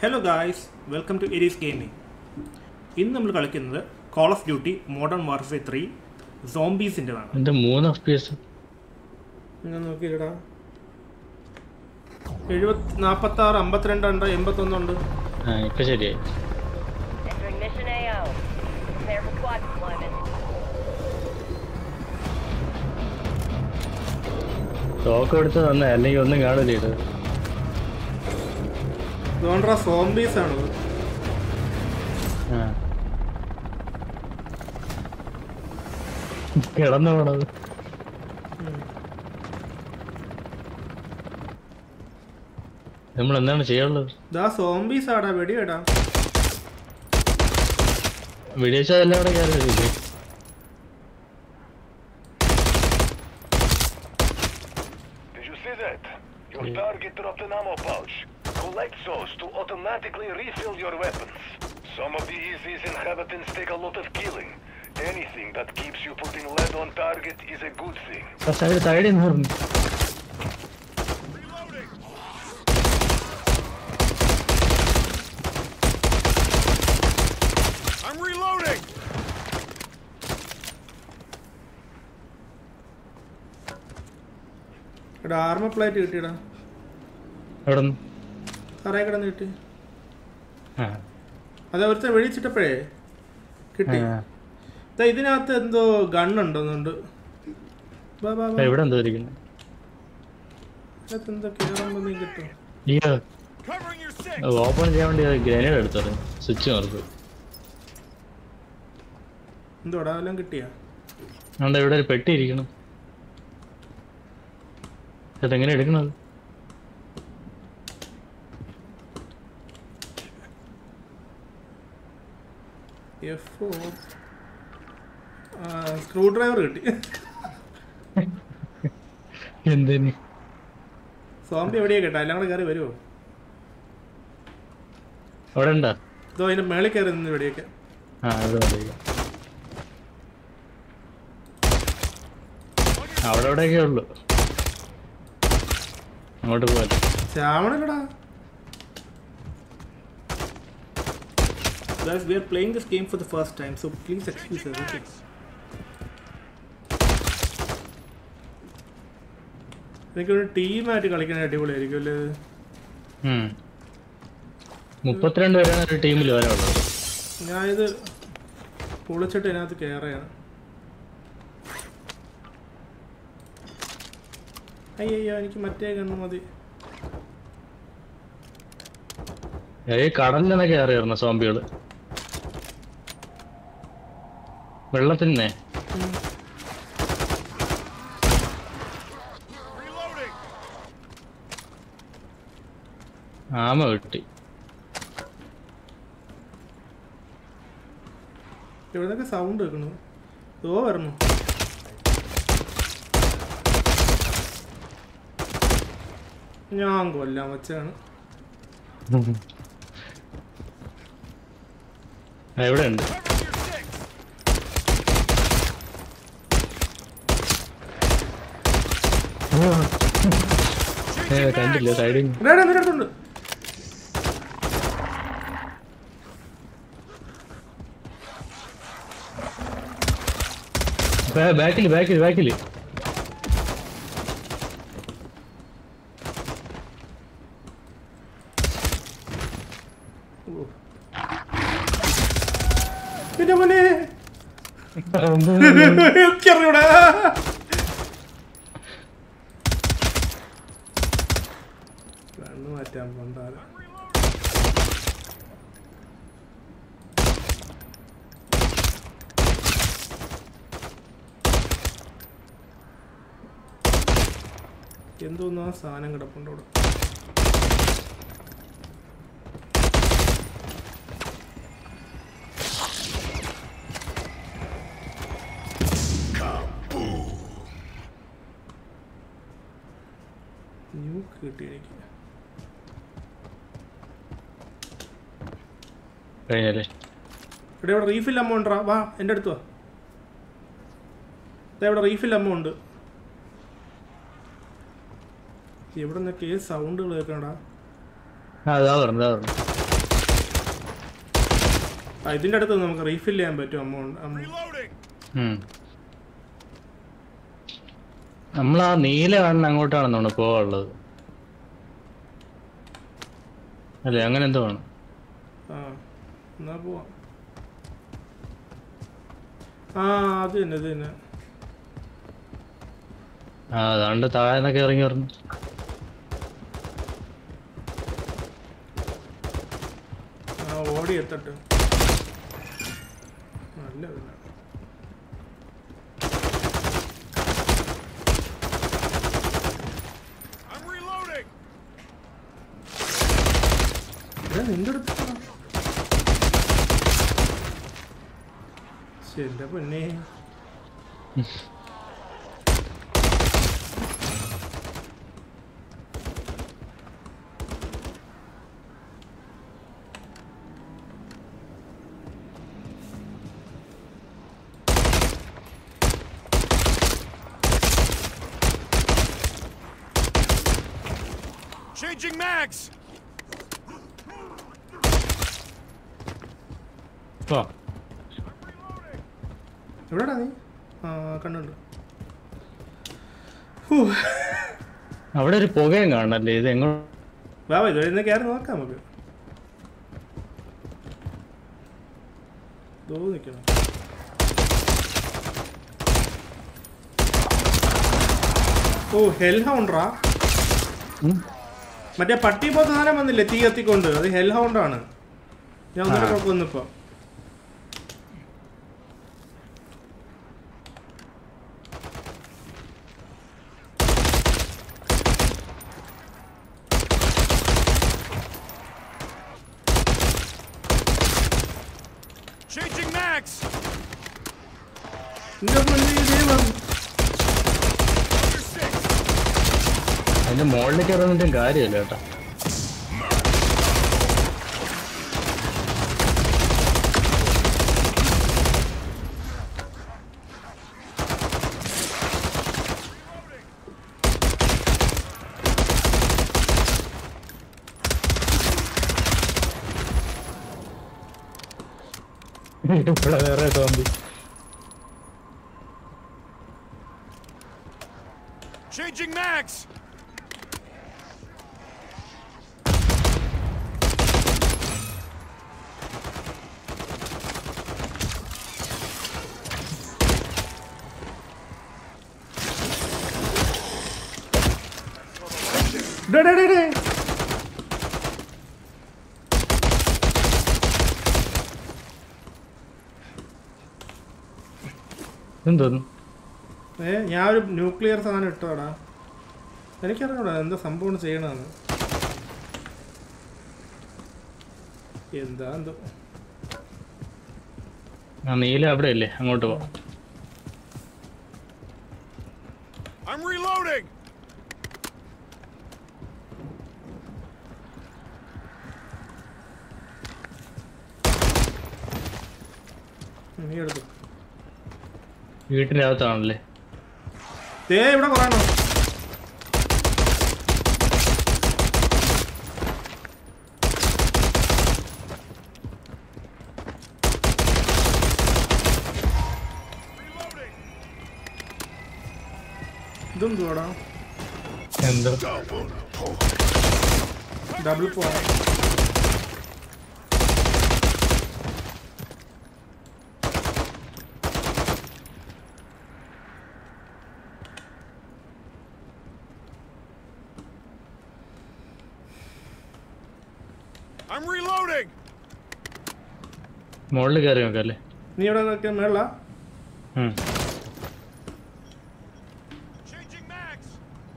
Hello guys welcome to Aries gaming ഇന്ന് നമ്മൾ കളിക്കുന്നത് call of duty modern warfare three സോംബീസിൻ്റെതാണ് എന്റെ മൂന്ന് എഫ് പി എസ് ഞാൻ നോക്കിയില്ലടാ എഴുപത്തി നാൽപ്പത്താറ് അമ്പത്തിരണ്ടുണ്ട് എൺപത്തൊന്നുണ്ട് ആ ഇപ്പൊ ശരിയായി Entering Mission AO. Prepare for squad deployment. Talk എടുത്ത് തന്നെ അല്ലെങ്കിൽ ഒന്നും കാണില്ല ഇത് ഇതുകൊണ്ടാ സോംബീസ് ആണ് ആ കിടന്നു പോണത് നമ്മൾ എന്താണ് ചെയ്യാനുള്ളത് ഇതാ സോംബീസ് ആടാ വെടിയിടാ വെടിവെച്ചതെല്ലാം അവിടെ കയറി വരില്ലേ Did you see that? Your target dropped an ammo pouch. Collect those to automatically refill your weapons. Some of the EZ's inhabitants take a lot of killing. Anything that keeps you putting lead on target is a good thing. Side സൈഡിൽ നിന്ന് പറഞ്ഞു I'm reloading! എടാ ആർമ plate കിട്ടിയടാ എവിടെ നിന്ന് തറയെ കിടന്ന് കിട്ടി ആ അത് ഒരുത്ത വെടിച്ചിട്ടപ്പോഴേ കിട്ടി ആ. ദാ ഇതിനകത്ത് എന്തോ ഗണ്ണുണ്ടോന്നുണ്ട് ബാ ബാ ബാ എവിടെ എന്തോ ഇരിക്കുന്നു ഇതിനകത്ത് എന്തോ കയറുമ്പോ നീ കിട്ടും ഈ Covering your six! ഓപ്പൺ ചെയ്യാൻ വേണ്ടി ഗ്രനേഡ് എടുത്തത് സ്വിച്ച് മറന്നു എന്തോടാ എല്ലാം കിട്ടിയാ അതുകൊണ്ട് ഇവിടെ ഒരു പെട്ടി ഇരിക്കണം അതെങ്ങനെ എടുക്കണത് എഫ് സ്ക്രൂ ഡ്രൈവർ കിട്ടി എന്തിന് സോംബി എവിടെയാ കേട്ടോ എല്ലാം കൂടെ കയറി വരുമോ അവിടെ ഉണ്ടാ ഇതോ അതിന്റെ മേളിൽ കയറി നിന്ന് വെടിയൊക്കെ ആ ഇവിടെ മതി. അവിടെ എവിടെയൊക്കെ ഉള്ളു അങ്ങോട്ട് പോകാം ചാവണല്ലടാ Guys, we are playing this game for the first time, so please excuse us. Okay? എനിക്കൊരു ടീമായിട്ട് കളിക്കാൻ അടിപൊളിയായിരിക്കും അല്ലേ ഇത്? ഉം. മുപ്പത്തിരണ്ട് പേരാണ് ഒരു ടീമിൽ വരാനുള്ളത് ഞാനിത് പൊളിച്ചിട്ട് ഇതിനകത്ത് കയറുകയാണ് അയ്യോ എനിക്ക് മറ്റേ കണ്ണു മതി ഈ കടലിൽ നിന്നൊക്കെ അറിയാറുന്ന സോംബികള് വെള്ളത്തിന്നെ Reloading! ആമ കിട്ടി എവിടുന്നൊക്കെ സൗണ്ട് കേൾക്കണു ഓ വരണു ഞാൻ കൊല്ലാൻ വച്ചാണ് എവിടെ ഉണ്ട് ഏ, കണ്ടില്ല സൈഡിൽ എടാ എന്റെ അടുത്തുണ്ട് ബാക്കിൽ ബാക്കിൽ ബാക്കിൽ പിന്നെ മോനെ എനിക്കറിയൂടാ കണ്ണു മാറ്റാൻ പണ്ടാറ് എന്തോന്നാ സാധനം കിടപ്പുണ്ട് അവിടെ ന്യൂക്ക് കിട്ടി എനിക്ക് കഴിഞ്ഞല്ലേ ഇവിടെ ഇവിടെ റീഫിൽ അമ്മ ഉണ്ടാ വാ എൻ്റെ അടുത്ത് വാ ദേ ഇവിടെ റീഫിൽ അമ്മ ഉണ്ട് എവിടെ നിന്നൊക്കെ സൗണ്ടുകൾ കേൾക്കണടാ ആ അതാ പറഞ്ഞു അതാ പറഞ്ഞു ആ ഇതിൻ്റെ അടുത്ത് നമുക്ക് റീഫിൽ ചെയ്യാൻ പറ്റും അമൗണ്ട് ഉം. നമ്മളാ നീല കാണുന്ന അങ്ങോട്ടാണെന്ന് തോന്നുന്നു പോവാനുള്ളത് അല്ലേ അങ്ങനെ എന്തോ ആണ് ആ എന്നാ പോവാം ആ അത് തന്നെ അത് തന്നെ ആ അതാണ്ട് താഴെ നിന്നൊക്കെ ഇറങ്ങി പറഞ്ഞു ആ ഓടി എത്തട്ടെ നല്ല ഇതിനാ. എടാ, നിന്റെ അടുത്ത് എന്റെ പൊന്നെ Changing mags! ഓ എവിടെടാ നീ ആ കണ്ടുണ്ട് ഹൂ. അവിടെ ഒരു പുകയും കാണണല്ലേ ഇത് എങ്ങോ വാ വാ, ഇത് വഴി കയറി നോക്കാം നമുക്ക് ദോ നിൽക്കണം ഓ ഹെൽ ഹൗണ്ടറാ ഉം. മറ്റേ പട്ടി പോത്ത സാധനം വന്നില്ലേ തീ കത്തിക്കൊണ്ട് അത് ഹെൽ ഹൗണ്ടാണ് ഞാൻ ഒന്നിട്ട് ആ. കുഴപ്പമൊന്നിപ്പോ Changing mags! എന്റെ പൊന്നേ, ദൈവം. Under six! അതിന്റെ മുകളിലേക്ക് ഇറങ്ങിട്ടും കാര്യമില്ല കേട്ടോ ഇവിടെ വേറെ തോന്നി Changing mags! ഡേ, ഡേ, ഡേ, ഡേ. എന്തോന്നു ഏ ഞാൻ ഒരു ന്യൂക്ലിയർ സാധനം ഇട്ടോടാ എനിക്കറിഞ്ഞൂടാ എന്താ സംഭവം ചെയ്യണമെന്ന് എന്താ എന്തോ ആ നീല അവിടെ അല്ലേ അങ്ങോട്ട് പോ I'm reloading! നീ എടുത്തു വീട്ടിന്റെ അകത്താണല്ലേ ദേ ഇവിടെ പറയണോ ഇതെന്തുവാടാ എന്തോ ഡബിൾ പോ I'm reloading! മുകളിൽ കയറി നോക്കല്ലേ നീ ഇവിടെ നിൽക്കാൻ മേള ഉം. Changing mags!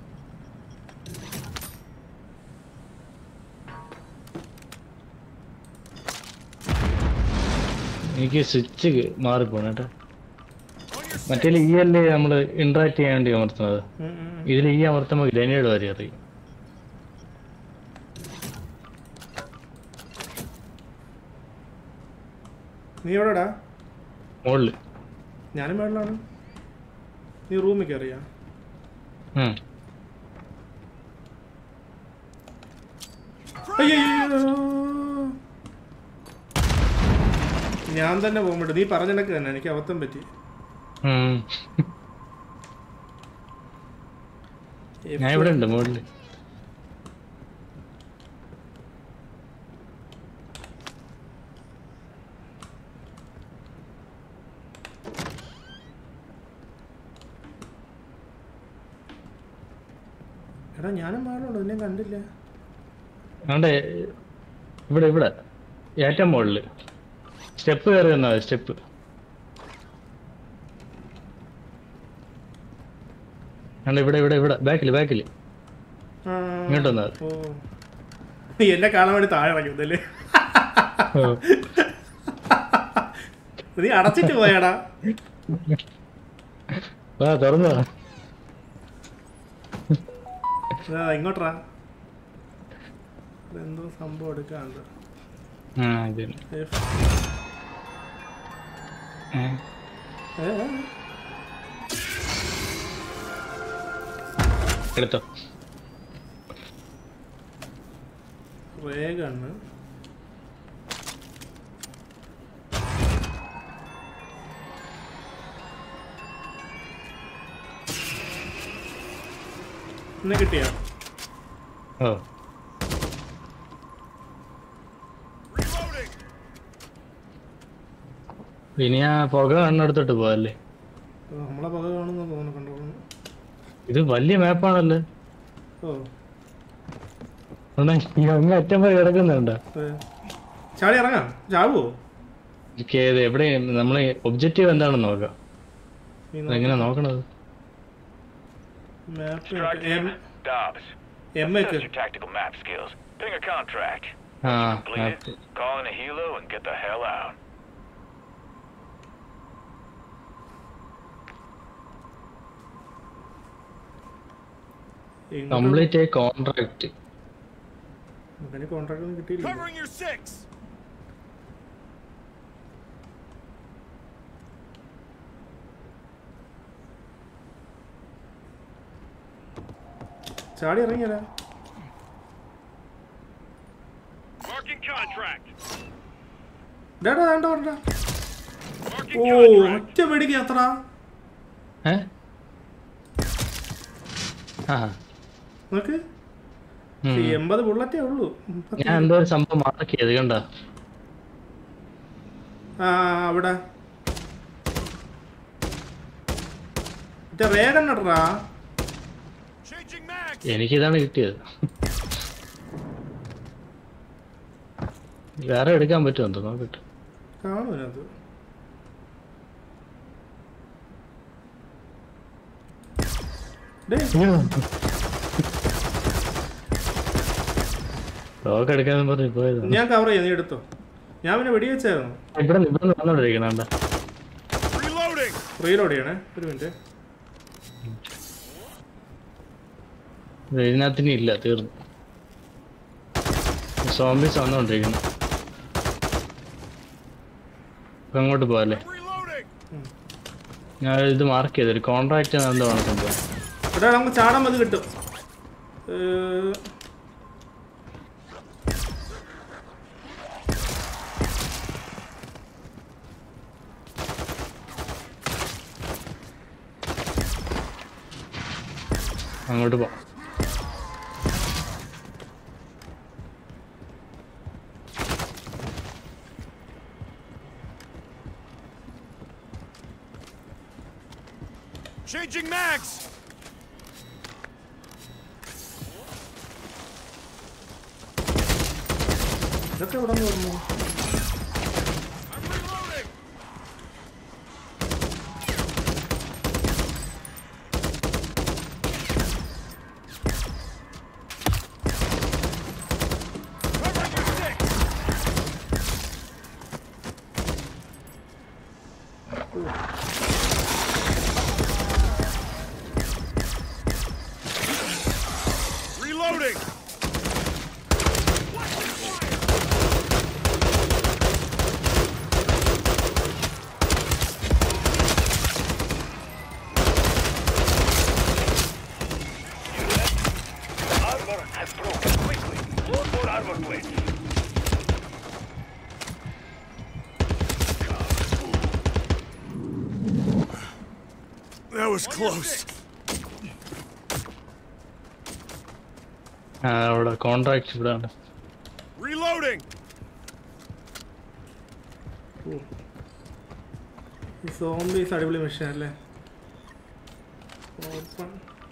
എനിക്ക് സ്വിച്ച് മാറിപ്പോണ കേട്ടോ On your six! മറ്റേ ഈ അല്ലേ നമ്മൾ ഇന്ററാക്ട് ചെയ്യാൻ വേണ്ടി അമർത്തുന്നത് ഇതിൽ ഈ അമർത്തുമ്പോൾ ഗ്രനേഡ് വരെ അറിയും നീ എവിടെടാ മുകളിൽ ഞാനും മേളിലാണ് നീ റൂമിൽ കയറിയാ ഉം. അയ്യോ ഞാൻ തന്നെ പോകാൻ പറ്റും നീ പറഞ്ഞിടക്ക് തന്നെ എനിക്ക് അബദ്ധം പറ്റി ഉം. ഞാൻ ഇവിടെ ഉണ്ട് മുകളില് എടാ ഞാനും മാറുള്ളൂ എന്നെ കണ്ടില്ല ആണ്ടെ ഇവിടെ ഇവിടെ ഏറ്റവും മുകളില് സ്റ്റെപ്പ് കയറി വന്നാ സ്റ്റെപ്പ് ആണ്ടെ ഇവിടെ ഇവിടെ ഇവിടെ ബാക്കില് ബാക്കില് ആ, ഇങ്ങോട്ട് വന്നാൽ ഓ നീ എന്നെ കാണാൻ വേണ്ടി താഴെ ഇറങ്ങി വന്നല്ലേ നീ അടച്ചിട്ട് പോയാടാ വാ തുറന്നു വാ. ഇതാ, ഇങ്ങോട്ടാ എന്തോ സംഭവം എടുക്കാണ്ട് ആ ഇത് തന്നെ. ഏ, എടുത്തോ റേ കണ്ണ് ഇന്ന് കിട്ടിയോ ഓ Reloading. ഇനി ആ പുക കണ്ണെടുത്തോട്ട് പോവല്ലേ ഓ, നമ്മളെ പക കാണുന്നു തോന്നുന്നു കണ്ടോളൂ ഇത് വലിയ മാപ്പാണല്ലോ ഓ അതുകൊണ്ട് ഈ അങ്ങ് അറ്റം വരെ കിടക്കുന്നുണ്ടോ ഏ. ചാടി ഇറങ്ങാം ചാവുവോ എനിക്ക് ഏത് എവിടെ നമ്മളെ ഒബ്ജക്റ്റീവ് എന്താണെന്ന് നോക്കാം നീ അതെങ്ങനെ നോക്കണത് മാപ്പ് Strike എം team, Dobbs. എം Test ഒക്കെ your tactical map skills. Ping a contract. ആ Complete it, call in a helo, and get the hell out. Complete contract നമുക്ക് കോൺട്രാക്ട് ഒന്നും കിട്ടിയില്ല Covering your six. ചാടി ഇറങ്ങിയല്ല Marking contract. ഡേടാ വേണ്ട വേണ്ട Marking ഓ contract. ഒറ്റ പേടിക്ക് എത്ര ഏ ആ നോക്ക് ഉം. ഈ എൺപത് ബുള്ളറ്റേ ഉള്ളൂ മുപ്പത്തി- ഞാൻ എന്തോ ഒരു സംഭവം മാർക്ക് ചെയ്ത് കണ്ട ആ അവിടെ മറ്റേ വേഗം നടാ Changing mags. എനിക്കിതാണ് കിട്ടിയത് വേറെ എടുക്കാൻ പറ്റുമോ നോക്കട്ടെ കാണും അതിനകത്ത് ഡേ ലോക്ക് എടുക്കാന്ന് പറഞ്ഞു പോയത് ഞാൻ കവർ ചെയ്യാം നീ എടുത്തോ ഞാൻ പിന്നെ വെടിവെച്ചായിരുന്നു ഇവിടെ ഇവിടെ നിന്ന് വന്നോണ്ടിരിക്കണണ്ട Reloading. റീലോഡ് ചെയ്യണേ ഒരു മിനിറ്റ് ഇതിനകത്തിന് ഇല്ല തീർന്നു സോംബീസ് വന്നോണ്ടിരിക്കുന്നു ഇപ്പൊ അങ്ങോട്ട് പോവല്ലേ I'm reloading. ഞാൻ ഇത് മാർക്ക് ചെയ്തൊരു കോൺട്രാക്ട് എന്തോ ആണ് സംഭവം എടാ നമുക്ക് ചാടാൻ മതി കിട്ടും ഏഹ്, അങ്ങോട്ട് പോവാം Changing mags. ഇതൊക്കെ എവിടെ നിന്ന് പറഞ്ഞു I'm reloading. Covering your six. Reloading. was close. ആ അവിടെ കോൺട്രാക്ട് ഇവിടെ ഉണ്ട് Reloading. സോംബീസ് അടിപൊളി മെഷീൻ അല്ലേ open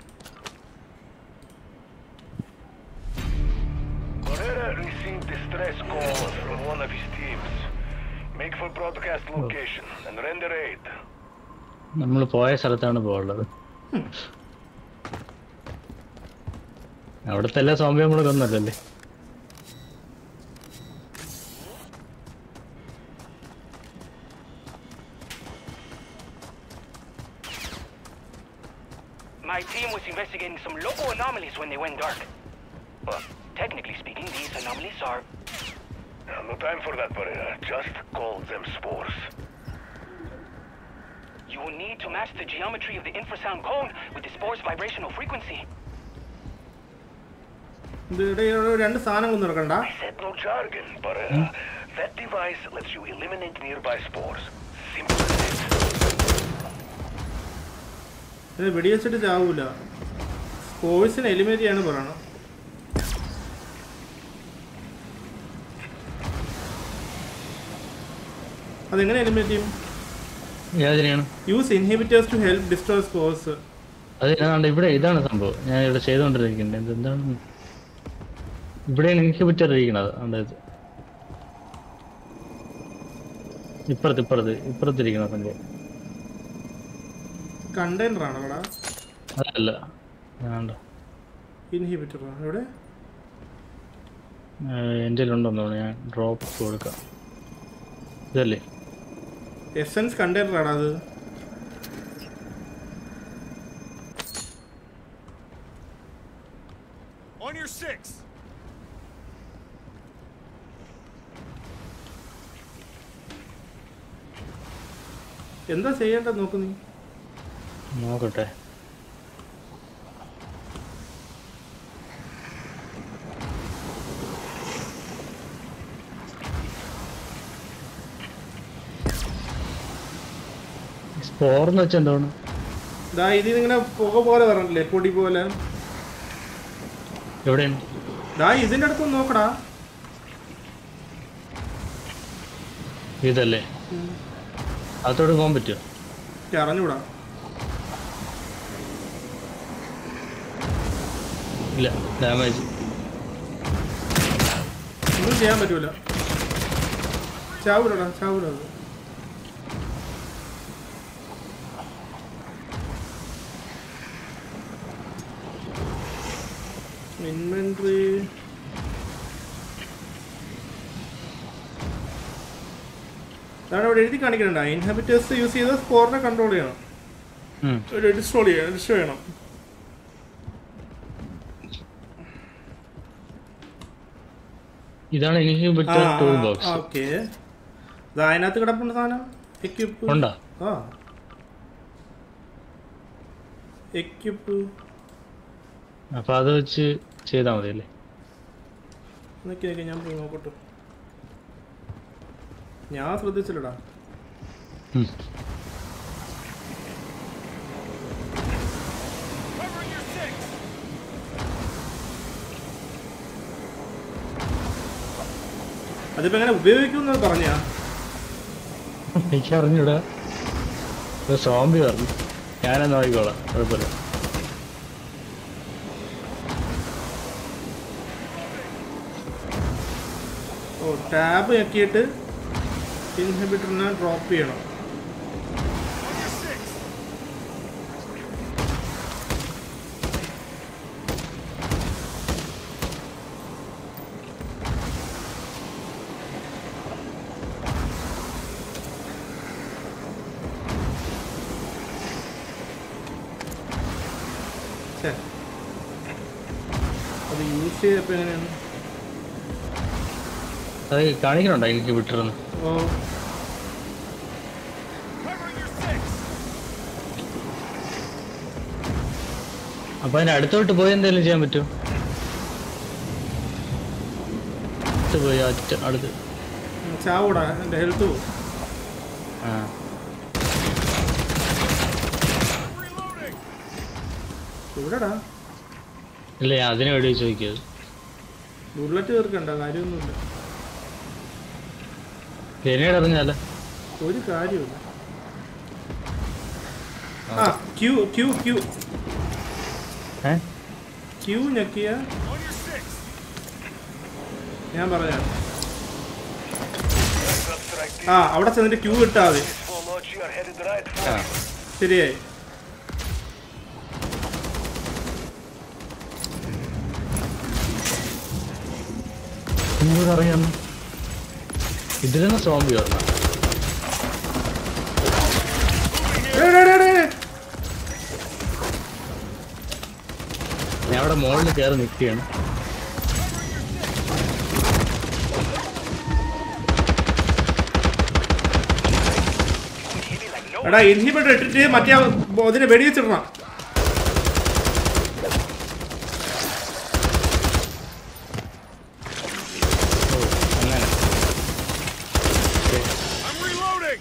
Barrera received distress call from one of his teams. Make for broadcast location and render aid. നമ്മൾ പോയ സ്ഥലത്താണ് പോകുള്ളത് അവിടുത്തെ എല്ലാ സോമ്പിയും കൂടെ കൊന്നല്ലേ My team was investigating some local anomalies when they went dark. Well, technically speaking, these anomalies are Uh, No time for that, Barrera. Just call them spores. You will need to match the geometry of the infrasound cone with the spore's vibrational frequency. ഇത് ഇവിടെ ഒരു രണ്ട് സാധനങ്ങളൊന്നും എടുക്കണ്ട I said no jargon, Barrera. That device lets you eliminate nearby spores. Simple as it. ഇത് വെടിവെച്ചിട്ട് ചാവൂല സ്പോയ്സിനെ eliminate ചെയ്യാണ് പറയണം അതെങ്ങനെ എലിമിനേറ്റ് ചെയ്യും ഏതിനെയാണ് use inhibitors to help destroy spores അത് ഏതാണ്ട് ഇവിടെ ഇതാണ് സംഭവം ഞാൻ ഇവിടെ ചെയ്തുകൊണ്ടിരിക്കുന്നത് ഇത് എന്താണ് ഇവിടെയാണ് ഇൻഹിബിറ്റർ ഇരിക്കണത് അതായത് ഇപ്പുറത്ത് ഇപ്പുറത്ത് ഇപ്പുറത്തിരിക്കണ സംഭവം കണ്ടെയ്നർ ആണോ അവിടെ അതല്ല വേണ്ട ഇൻഹിബിറ്റർ എവിടെ എൻ്റെ ഉണ്ടോന്ന് തോന്നുന്നു ഞാൻ ഡ്രോപ്പ് കൊടുക്കാം ഇതല്ലേ എസൻസ് കണ്ടെയ്നർ ആണോ അത് On your six. എന്താ ചെയ്യേണ്ടത് നോക്ക് നീ നോക്കട്ടെ സ്പോർന്ന് വെച്ചാൽ എന്താണ് ഇതാ ഇതിൽ ഇങ്ങനെ പുക പോലെ പറഞ്ഞില്ലേ പൊടി പോലെ എവിടെയാണ് ദാ ഇതിന്റെ അടുത്ത് നോക്കടാ ഇതല്ലേ അതോട് പോകാൻ പറ്റുമോ എനിക്ക് അറിഞ്ഞൂടാ ഇല്ല ഡാമേജ് ഒന്നും ചെയ്യാൻ പറ്റൂല ചാവൂലടാ ചാവൂല അത് ഇൻവെന്ററി അതാണ് ഇവിടെ എഴുതി കാണിക്കുന്നുണ്ട് ഇൻഹബിറ്റേഴ്സ് യൂസ് ചെയ്ത് സ്പോറിനെ കൺട്രോൾ ചെയ്യണം ഒരു ഡിസ്ട്രോൾ ചെയ്യണം ഡിസ്ട്രോ ചെയ്യണം ഇതാണ് ഇൻഹിബിറ്റർ ടൂൾ ബോക്സ് ഓക്കെ അതിനകത്ത് കിടപ്പുണ്ട് സാധനം എക്യുപ്പ് ഉണ്ടോ ആ എക്യുപ്പ് അപ്പൊ അത് വെച്ച് ചെയ്താൽ മതി അല്ലേ എന്നൊക്കെ നിക്ക് ഞാൻ പോയി നോക്കട്ടെ ഞാൻ ശ്രദ്ധിച്ചില്ലടാ ഉം. Covering your six. അതിപ്പോ എങ്ങനെ ഉപയോഗിക്കുമെന്ന് പറഞ്ഞാ എനിക്ക് അറിഞ്ഞൂടാ ഒരു സോംബി പറഞ്ഞു ഞാനെന്ന് നോക്കിക്കോളാം കുഴപ്പമില്ല ഓ ടാബ് ഞെക്കിയിട്ട് ഇൻഹിബിറ്ററിനെ ഡ്രോപ്പ് ചെയ്യണം On your six. ഛെ. അത് യൂസ് ചെയ്തപ്പോ എങ്ങനെയാണ് അത് കാണിക്കണുണ്ടോ എനിക്ക് വിട്ടിരുന്നു ഓ Covering your six. അപ്പൊ അതിന് അടുത്തോട്ട് പോയി എന്തെങ്കിലും ചെയ്യാൻ പറ്റുമോ അടുത്ത് പോയി അറ്റ അടുത്ത് ചാവൂടാ എൻ്റെ ഹെൽത്ത് പോകും ആ Reloading. എവിടെടാ ഇല്ല ഞാൻ അതിനെ വേണ്ടി ചോദിക്കുന്നത് ബുള്ളറ്റ് തീർക്കണ്ട കാര്യമൊന്നുമില്ല ഗ്രനേഡ് എറിഞ്ഞാലോ ഒരു കാര്യമില്ല ആ ക്യൂ ക്യൂ ക്യൂ ഏ ക്യൂ ഞെക്കിയ On your six. ഞാൻ പറയാം Aircraft strike team. ആ അവിടെ ചെന്നിട്ട് ക്യൂ ഇട്ടാ മതി For launch, you are headed right for ആ ശരിയായി നിങ്ങൾക്ക് അറിയാം ഇതിലെന്ന് സോംബി ഓർമ്മ ഡേ, ഡേ, ഡേ, ഡേ. ഞാൻ അവിടെ മുകളിൽ കയറി നിൽക്കുകയാണ് Heavy like no. എടാ ഇൻഹിബിറ്റർ ഇട്ടിട്ട് മറ്റേ ആ ബോ- ഇതിനെ വെടിവെച്ചിടണം അങ്ങനെ I'm reloading.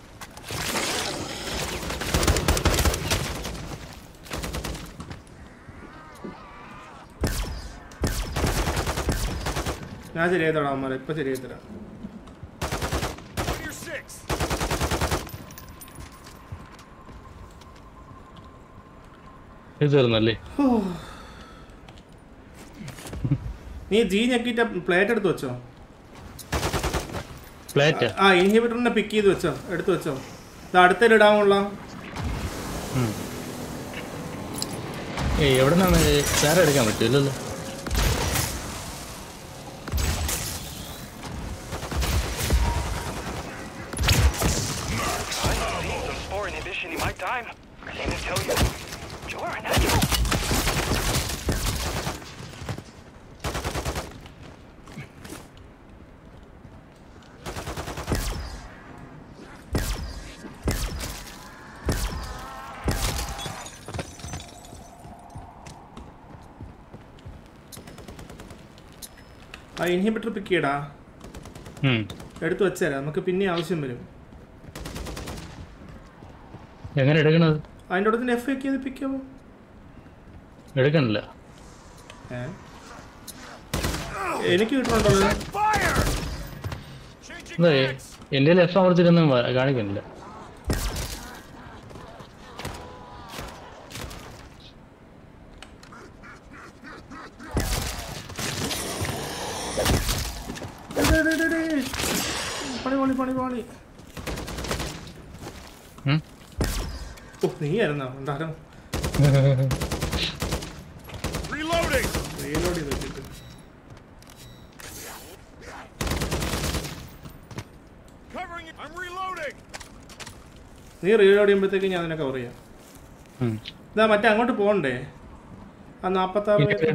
ഞാൻ ശരിയായി തരാം അമ്മ ഇപ്പൊ ശരിയായി തരാം On your six. ഇത് തീർന്നല്ലേ നീ ജി ഞെക്കിയിട്ട് പ്ലേറ്റ് എടുത്ത് വെച്ചോ പ്ലേറ്റ് ആ ഇൻഹിബിറ്ററിനെ പിക്ക് ചെയ്ത് വെച്ചോ എടുത്ത് വെച്ചോ ഇത് അടുത്തേൽ ഇടാമുള്ള ഏയ് എവിടെ നിന്നാണ് വേറെ എടുക്കാൻ പറ്റില്ലല്ലോ Some spore inhibition in my time. Let me tell you, you're a natural. ആ ഇൻഹിബിറ്റർ പിക്ക് ചെയ്യടാ ഉം. എടുത്ത് വെച്ചേരാ നമുക്ക് പിന്നെ ആവശ്യം വരും എങ്ങനെ എടുക്കണത് അതിൻ്റെ അടുത്ത് എഫ് ഒക്കെ ചെയ്ത് പിക്ക് ആവും എടുക്കണില്ല ഏ എനിക്ക് കിട്ടണുണ്ടോ അത്? Fire. Changing എന്താ mags. എൻ്റെ ലെഫ്റ്റ് അമർത്തിട്ടൊന്നും വ- കാണിക്കുന്നില്ല ഡേ, ഡേ, ഡേ, ഡേ. പണി പണി പണി പണി ഉം? ഓ നീ ആയിരുന്നോ എന്തായാലും Reloading. റീലോഡ് ചെയ്ത് വെച്ചിട്ട് Covering it. I'm reloading. നീ റീലോഡ് ചെയ്യുമ്പോഴത്തേക്ക് ഞാൻ അതിനെ കവർ ചെയ്യാം ഉം. ഇതാ മറ്റേ അങ്ങോട്ട് പോകണ്ടേ ആ നാപ്പത്താറ് പേര്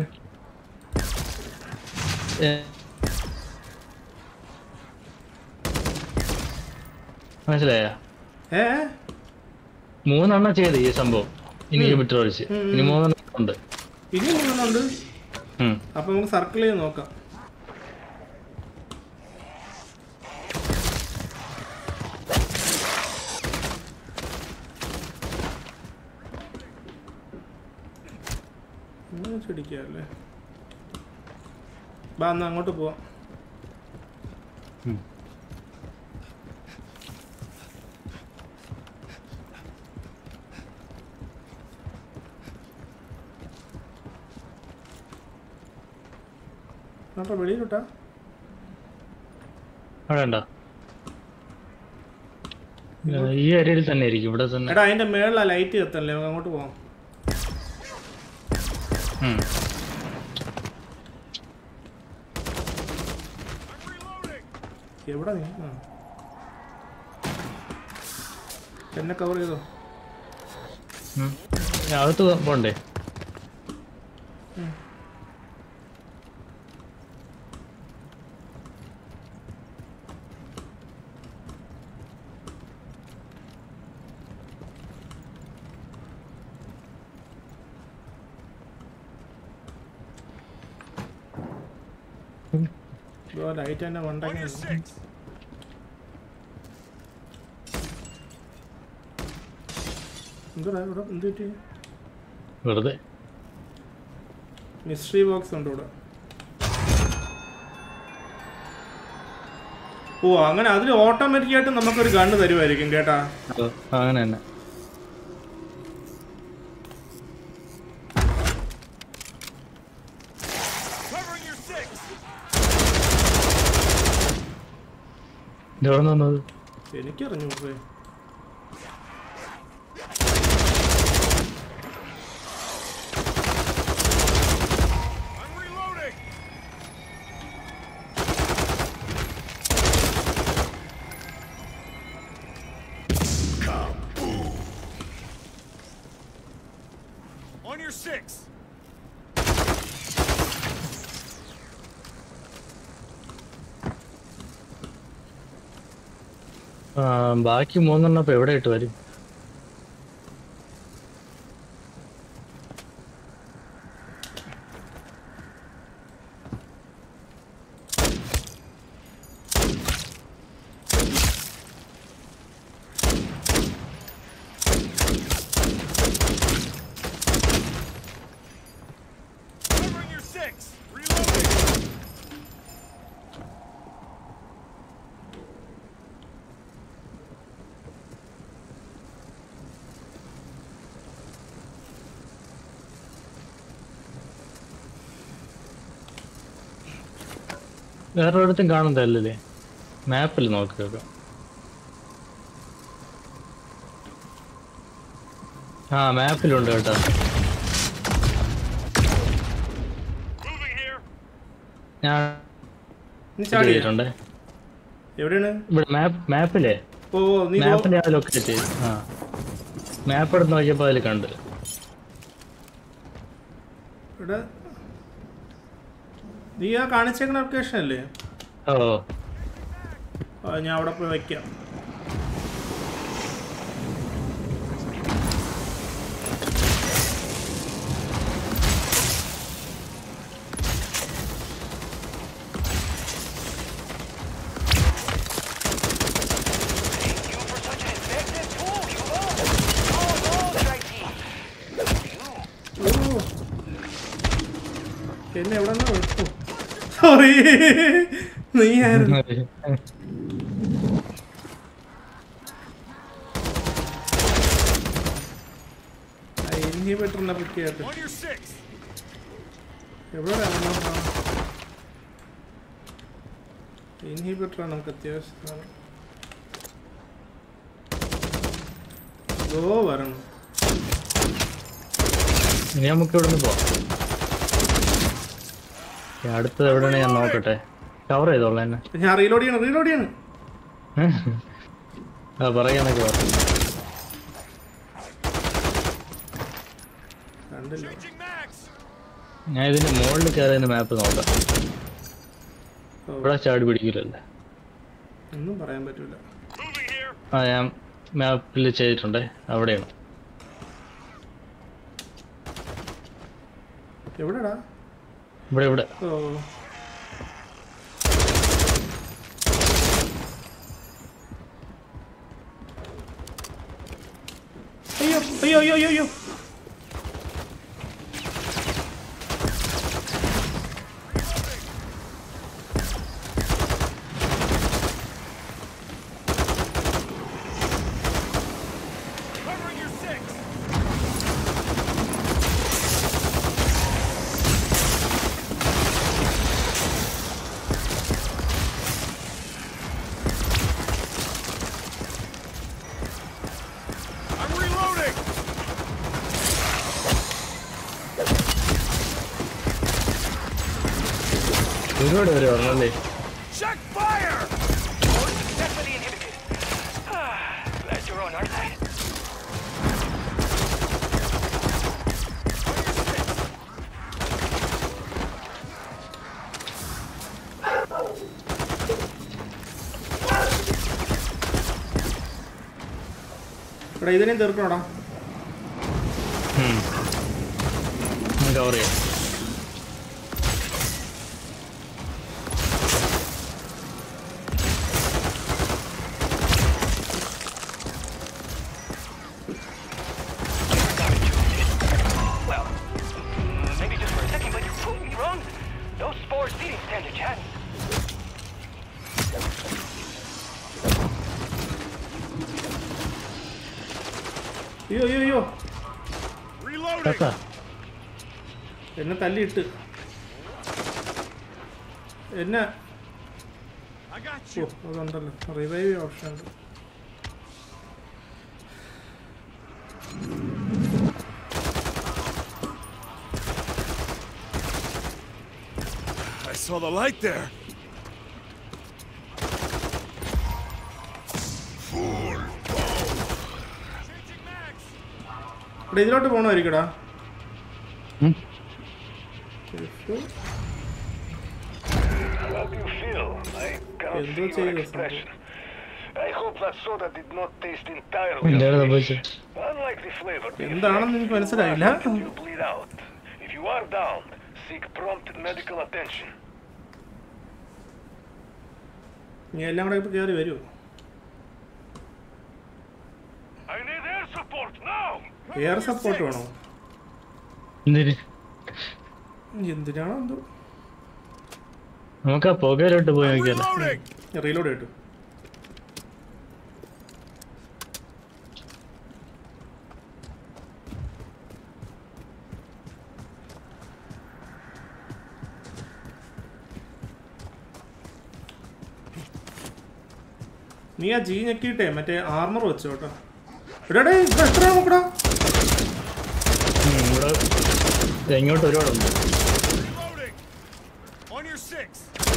ഏ. മനസ്സിലായോ ഏ മൂന്നെണ്ണം ചെയ്ത് ഈ സംഭവം ഇനി വിട്ട് ഒഴിച്ച് ഇനി മൂന്നെണ്ണം ഉണ്ട് ഇനി മൂന്നെണ്ണുണ്ട് ഉം. അപ്പൊ നമുക്ക് സർക്കിൾ ചെയ്ത് നോക്കാം ഇങ്ങനെ ചെടിക്കല്ലേ ബാ എന്നാ അങ്ങോട്ട് പോവാം ഉം. അപ്പൊ വെളിയിലോട്ടാ അവിടെ ഉണ്ടോ ഈ ഏരിയയിൽ തന്നെ ആയിരിക്കും ഇവിടെ തന്നെ എടാ അതിന്റെ മേളിലാ ലൈറ്റ് കത്തല്ലേ നമുക്ക് അങ്ങോട്ട് പോവാം ഉം. I'm reloading. എവിടെ നീ ആ എന്നെ കവർ ചെയ്തോ ഉം. അകത്ത് പോണ്ടേ ലൈറ്റ് എന്നെ On മണ്ടങ്ങ your six. എന്താ ഇവിടെ എന്ത് പറ്റി വെറുതെ മിസ്റ്ററി ബോക്സ് ഉണ്ട് ഇവിടെ ഓ അങ്ങനെ അതിൽ ഓട്ടോമാറ്റിക് ആയിട്ട് നമുക്കൊരു ഗണ്ണ് തരുമായിരിക്കും കേട്ടാ അത് അങ്ങനെ തന്നെ Covering your six. ഇത് എവിടെ നിന്ന് വന്നത് എനിക്കറിഞ്ഞു പോയി I'm reloading. On your six. ആ, ബാക്കി മൂന്നെണ്ണം ഇപ്പൊ എവിടെ ഇട്ട് വരും Covering your six. Reloading. വേറെ ഒരിടത്തും കാണുന്നതല്ലേ മാപ്പിൽ നോക്കി നോക്കാം ആ മാപ്പിലുണ്ട് കേട്ടോ Moving here. ഞാൻ നീ ചാടി ചെയ്തിട്ടുണ്ടേ എവിടെയാണ് ഇവിടെ മാപ്പ് മാപ്പിലെ ഓ ഓ, നീ ഗോ- മാപ്പിൽ ഞാൻ ലൊക്കേറ്റ് ചെയ്തു ആ മാപ്പ് എടുത്ത് നോക്കിയപ്പോൾ അതിൽ കണ്ട് ഇവിടെ നീ ആ കാണിച്ചേക്കണ ലൊക്കേഷൻ അല്ലേ ഓ ആ, ഞാൻ അവിടെ പോയി വയ്ക്കാം Thank you for such an effective tool, Hugo. Oh, no, strike team. You ഓ. എന്നെ എവിടെ സോറി നീ ആയിരുന്നു ഇൻഹിബിറ്ററിനെ പറ്റിയായിട്ട് On your six. എവിടെ ഇൻഹിബിറ്ററാണ് നമുക്ക് അത്യാവശ്യം ഓ വരണം ഇനി നമുക്ക് ഇവിടെ നിന്ന് പോവാം ഇനി അടുത്തത് എവിടെയാണ് ഞാൻ നോക്കട്ടെ കവർ ചെയ്തോളാം എന്നെ ഞാൻ റീലോഡ് ചെയ്യണം റീലോഡ് ചെയ്യണം ആ പറയാനൊക്കെ പറഞ്ഞു കണ്ടില്ല Changing mags. ഞാൻ ഇതിന്റെ മുകളിൽ കയറിയ മാപ്പ് നോക്കാം ഓ, ഇവിടെ ചാടി പിടിക്കില്ലല്ലേ ഒന്നും പറയാൻ പറ്റൂല Moving here. ആ ഞാൻ മാപ്പിൽ ചെയ്തിട്ടുണ്ടേ അവിടെയാണ് എവിടെടാ ഇവിടെ ഇവിടെ ഓ അയ്യോ അയ്യോ അയ്യോ അയ്യോ അയ്യോ Covering your six. I'm reloading. ഒരുപാട് പേര് പറഞ്ഞല്ലേ Check fire. were successfully inhibited. Ah, glad you're on our side. ഇവിടെ ഇതിനെയും തീർക്കണോടാ കവർ ചെയ്യാം Well, mm, maybe just for a second, but അയ്യോ അയ്യോ അയ്യോ Reloading. കേട്ടാ എന്നെ തല്ലിയിട്ട് എന്നെ I got ഓ you. അതുണ്ടല്ലോ റിവൈവ് ഓപ്ഷൻ ഉണ്ട് I saw the light there. Changing mags. ഇവിടെ ഇതിലോട്ട് പോകണമായിരിക്കടാ ഉം. How do you feel? I cannot Yeah, see don't your say this, expression. I hope that soda did not taste entirely എന്താണ് of സംഭവിച്ചത് fish. Unlike the flavor, the എന്താണെന്ന് എനിക്ക് മനസ്സിലായില്ല you bleed out. If you are downed, seek prompt medical attention. നീ എല്ലാം കൂടെ ഇപ്പൊ കയറി വരുമോ I need air support now! Air support വേണോ എന്തിന് എന്തിനാണോ എന്തോ നമുക്ക് ആ പുകയിലോട്ട് പോയി I'm നോക്കിയാലോ reloading. റീലോഡ് കേട്ടു നീ ആ ജി ഞെക്കിയിട്ടേ മറ്റേ ആർമർ വെച്ചോ കേട്ടോ എടാടേ ഇവിടെ എത്ര നോക്കടാ ഉം, ഇവിടെ ഇത് എങ്ങോട്ട് ഒരുപാടുണ്ട് Reloading. On your six.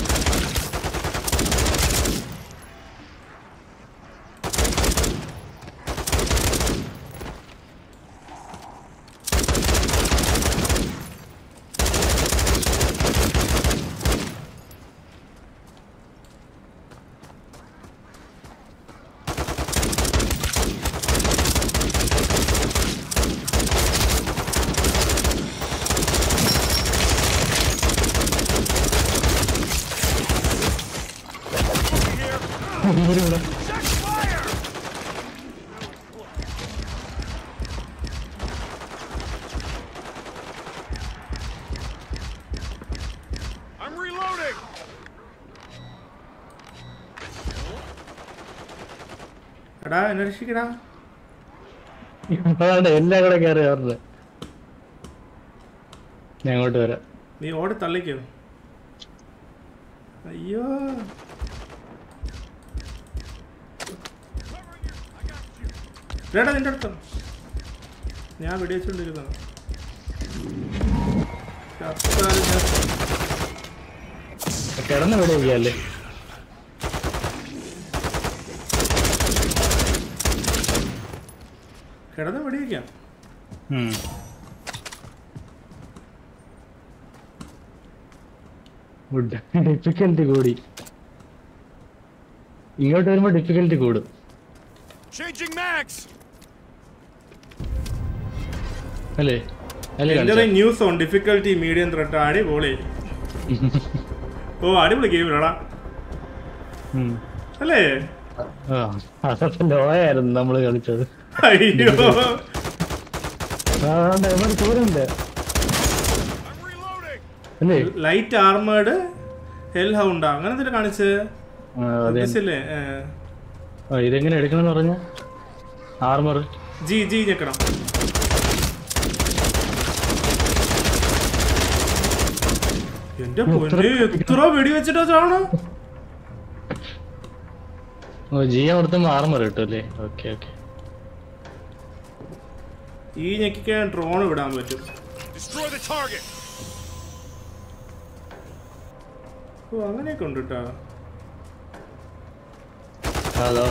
ഇവിടെ Check fire. I'm reloading. എടാ എന്നെ രക്ഷിക്കടാ അതാണ് എല്ലാം കൂടെ കയറി കയറുന്നത് ഞാൻ അങ്ങോട്ട് വരാം നീ ഓടി തള്ളിക്കോ അയ്യോ Covering your. I got you. ഇടാ നിന്റെ അടുത്ത് ഞാൻ വെടിവെച്ചോണ്ടിരുന്നതാണ് ചത്താലും ഞാൻ- കിടന്ന് ഇവിടെ ഇരിക്കല്ലേ കിടന്ന് വെടിവെക്കാം ഗുഡ് ഡിഫിക്കൽറ്റി കൂടി ഇങ്ങോട്ട് വരുമ്പോ ഡിഫിക്കൽറ്റി കൂടും Changing mags. അല്ലേ അല്ലേ എന്റെ കാണിച്ചേ? News on difficulty medium threat അടിപൊളി ഓ അടിപൊളി ഗെയിമിലാടാ ഉം. അല്ലേ ആ അതൊക്കെ ലോയായിരുന്നു നമ്മള് കളിച്ചത് അയ്യോ അതുകൊണ്ട് എവിടെ ദൂരമില്ല I'm reloading. അല്ലേ ലൈറ്റ് ആർമേഡ് ഹെൽ ഹൗണ്ടാ അങ്ങനെ എന്തെങ്കിലും കാണിച്ച് ആ, അതെ ഉദ്ദേശിച്ചില്ലേ ഏ. ആ, ഇതെങ്ങനെ എടുക്കണമെന്ന് പറഞ്ഞ ആർമർ ജി ജി ഞെക്കണം എന്റെ പൊന്നെ എത്ര വെടി വെച്ചിട്ടാ ചാവണം ഓ ജി അവിടുത്തെ ആർമർ കിട്ടും അല്ലേ ഓക്കെ ഓക്കെ ഈ ഞെക്കിക്കാൻ ഡ്രോൺ വിടാൻ പറ്റും Destroy the target. ഓ അങ്ങനെയൊക്കെ ഉണ്ട് കേട്ടാ അതാ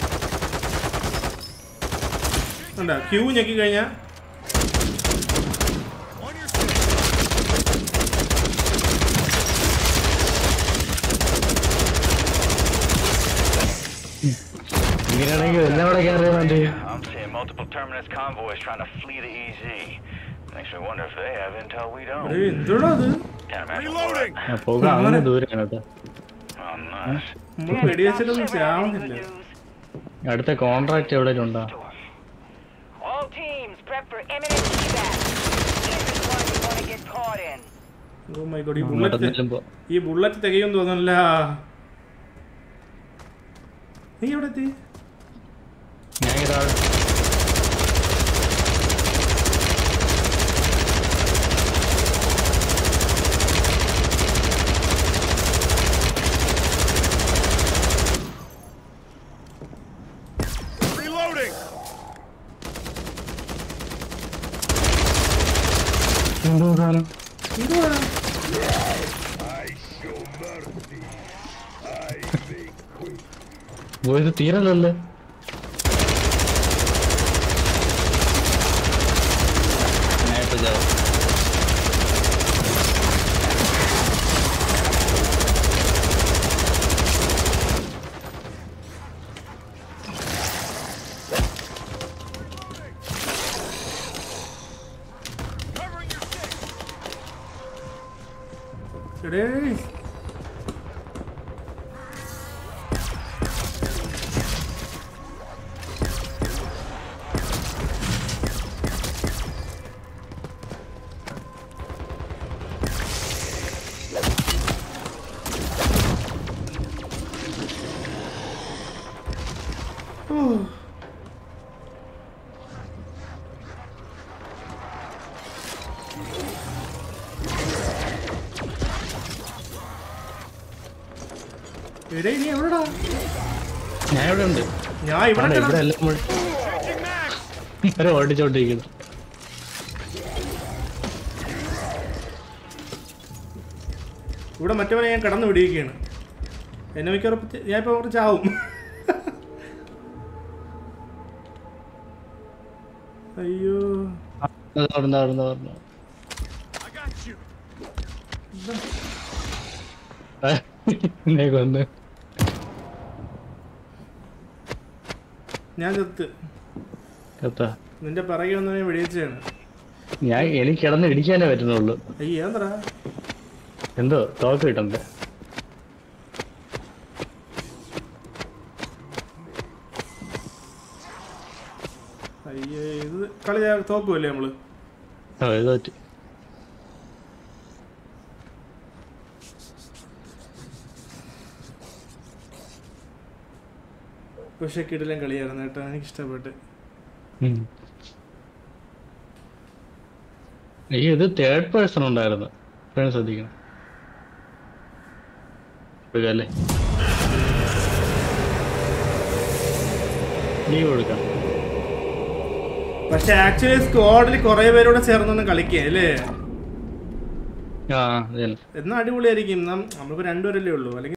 ഉണ്ടാ ക്യൂ ഞെക്കി കഴിഞ്ഞാ On your six. ഇങ്ങനെയാണെങ്കിൽ എല്ലാം കൂടെ കയറിയാൽ മതി I'm seeing multiple terminus convoys trying to flee the EZ. Makes me wonder if they have intel we don't. ഏയ്, എന്തുടാ അത് Can't imagine Reloading. what. ആ, പോക അങ്ങനെ ദൂരെയാണ് കേട്ടോ Oh, nice. നമ്മൾ വെടി വെച്ചിട്ടൊന്നും ചാവുന്നില്ല അടുത്ത കോൺട്രാക്ട് എവിടെയും ഉണ്ടോ All teams, prep for imminent evac. This is one you want to get caught in. Oh my god ഈ അങ്ങോട്ട് ബുള്ളറ്റ് ചെല്ലുമ്പോ ഈ ബുള്ളറ്റ് തികയും തോന്നല്ല നീ എവിടെ എത്തി ഞാൻ ഇതാ Reloading. എന്തോ സാധനം ഓ ഇത് തീരല്ലല്ലേ ഞാനിപ്പോ ചാവും. Covering your six. എടേ എടേ നീ എവിടെടാ ഞാൻ ഇവിടെ ഉണ്ട് ഞാൻ ഇവിടെ ആണ്ടെ, ഇവിടെ കിടന്ന്- എല്ലാം മുഴു- Changing max. ഇവരെ ഓടിച്ചോണ്ടിരിക്കുന്നു ഇവിടെ മറ്റവനെ ഞാൻ കടന്നു വിടിയിരിക്കുകയാണ് എന്നെ മിക്കവാറും ഇപ്പൊ ഞാൻ ഇപ്പൊ കുറച്ച് ചാവും അയ്യോ അവിടെ അവിടെ അവിടെ I got you. എന്നെ കൊന്ന് ഞാൻ ചത്ത് കേട്ടാ നിന്റെ പിറകെ വന്നവനെ വെടിവെച്ചാണ് ഞാൻ എനിക്ക് കിടന്ന് ഇടിക്കാനേ പറ്റുന്നുള്ളൂ അയ്യോ എന്താ എന്തോ തോക്ക് കിട്ടണ്ടേ അയ്യേ ഇത് കളി തോക്കുമല്ലേ നമ്മള് ആ ഇത് പറ്റി പക്ഷെ കിടിലം കളിയായിരുന്നു കേട്ടോ എനിക്ക് ഇഷ്ടപ്പെട്ട് ഉം. ഈ ഇത് തേർഡ് പേഴ്സൺ ഉണ്ടായിരുന്നു ഇപ്പോഴും ശ്രദ്ധിക്കണം അല്ലേ ലീവ് കൊടുക്കാം പക്ഷെ ആക്ച്വലി സ്ക്വാഡിൽ കുറെ പേരോട് ചേർന്നൊന്ന് കളിക്കുക അല്ലേ ആ അതന്നെ എന്നാ അടിപൊളിയായിരിക്കും നാം നമ്മളിപ്പോ രണ്ടുപേരല്ലേ ഉള്ളൂ അല്ലെങ്കിൽ